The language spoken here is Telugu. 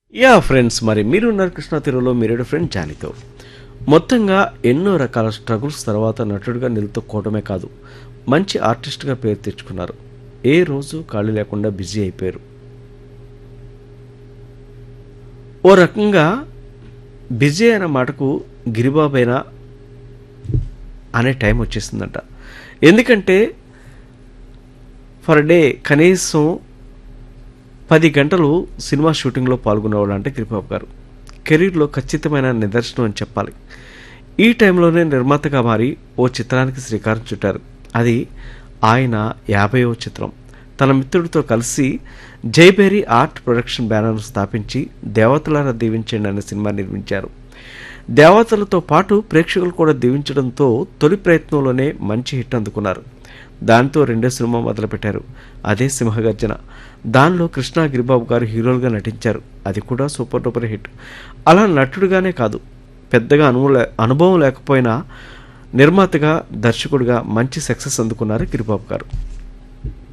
యా ఫ్రెండ్స్ మరి మీరున్నారు కృష్ణ తీరులో మీరేడు ఫ్రెండ్ జానీతో మొత్తంగా ఎన్నో రకాల స్ట్రగుల్స్ తర్వాత నటుడిగా నిలుతొక్కోవడమే కాదు మంచి ఆర్టిస్ట్గా పేరు తెచ్చుకున్నారు ఏ రోజు ఖాళీ లేకుండా బిజీ అయిపోయారు ఓ రకంగా బిజీ అయిన మాటకు గిరిబాబైనా అనే టైం వచ్చేసిందంట ఎందుకంటే ఫర్ డే కనీసం పది గంటలు సినిమా షూటింగ్లో పాల్గొనేవాడు అంటే గిరిబాబు గారు కెరీర్లో ఖచ్చితమైన నిదర్శనం అని చెప్పాలి ఈ టైంలోనే నిర్మాతగా మారి ఓ చిత్రానికి శ్రీకారం చుట్టారు అది ఆయన యాభైవ చిత్రం తన మిత్రుడితో కలిసి జైబేరీ ఆర్ట్ ప్రొడక్షన్ బ్యానర్ను స్థాపించి దేవతలారా దీవించండి అనే సినిమా నిర్మించారు దేవతలతో పాటు ప్రేక్షకులు కూడా దీవించడంతో తొలి ప్రయత్నంలోనే మంచి హిట్ అందుకున్నారు దాంతో రెండో సినిమా మొదలుపెట్టారు అదే సింహగర్జన దానిలో కృష్ణ గిరిబాబు గారు హీరోలుగా నటించారు అది కూడా సూపర్ డూపర్ హిట్ అలా నటుడుగానే కాదు పెద్దగా అనుభవం లే- అనుభవం లేకపోయినా నిర్మాతగా దర్శకుడిగా మంచి సక్సెస్ అందుకున్నారు గిరిబాబు గారు